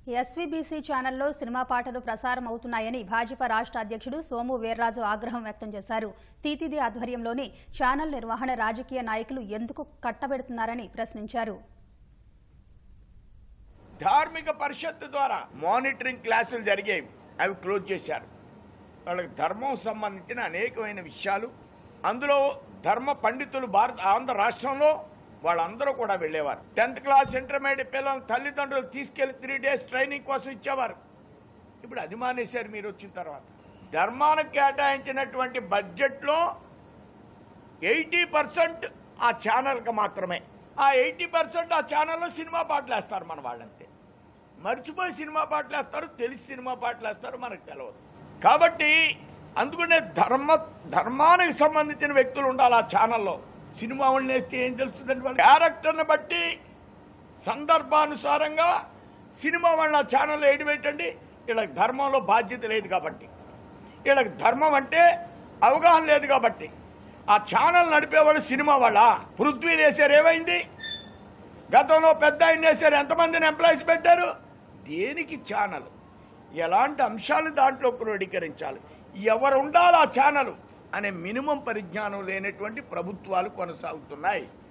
SVBC ఛానల్లో cinema పాటలు ప్రసారం అవుతున్నాయని భాజపా రాష్ట్ర అధ్యక్షుడు సోము వీర్రాజు ఆగ్రహం వ్యక్తం చేశారు తీతిది ఆధ్వర్యంలోని ఛానల్ నిర్వహణ రాజకీయ నాయకులు ఎందుకు కట్టబెడుతున్నారని ప్రశ్నించారు ధార్మిక పరిషత్తు ద్వారా మానిటరింగ్ క్లాసులు జరిగేవి అవి క్లోజ్ చేశారు వాళ్ళకి ధర్మం సంబంధించిన అనేకమైన విషయాలు అందులో ధర్మ పండితులు భారత ఆంధ్ర రాష్ట్రంలో వాళ్ళందరూ కూడా వెళ్ళేవారు టెన్త్ క్లాస్ ఇంటర్మీడియట్ పిల్లల తల్లిదండ్రులు తీసుకెళ్లి త్రీ డేస్ ట్రైనింగ్ కోసం ఇచ్చేవారు ఇప్పుడు అది మానేశారు మీరు వచ్చిన తర్వాత ధర్మానికి కేటాయించినటువంటి బడ్జెట్లో ఎయిటీ పర్సెంట్ ఆ ఛానల్కి మాత్రమే ఆ ఎయిటీ పర్సెంట్ ఆ ఛానల్లో సినిమా పాటలు వేస్తారు మన వాళ్ళంతే మర్చిపోయి సినిమా పాటలు వేస్తారు తెలిసి సినిమా పాటలు వేస్తారు మనకు తెలియదు కాబట్టి అందుకనే ధర్మ ధర్మానికి సంబంధించిన వ్యక్తులు ఉండాలి ఆ ఛానల్లో సినిమా వాళ్ళని వేస్తే ఏం తెలుస్తుందండి వాళ్ళ క్యారెక్టర్ని బట్టి సందర్భానుసారంగా సినిమా వాళ్ళ ఆ ఛానల్లో ఏడి పెట్టండి వీళ్ళకి ధర్మంలో బాధ్యత లేదు కాబట్టి వీళ్ళకి ధర్మం అంటే అవగాహన లేదు కాబట్టి ఆ ఛానల్ నడిపేవాళ్ళు సినిమా వాళ్ళ పృథ్వీ వేశారు ఏమైంది గతంలో పెద్ద ఆయన వేశారు ఎంతమందిని ఎంప్లాయీస్ పెట్టారు దేనికి ఛానల్ ఎలాంటి అంశాలు దాంట్లో క్రోడీకరించాలి ఎవరు ఉండాలి ఆ ఛానల్ అనే మినిమం పరిజ్ఞానం లేనటువంటి ప్రభుత్వాలు కొనసాగుతున్నాయి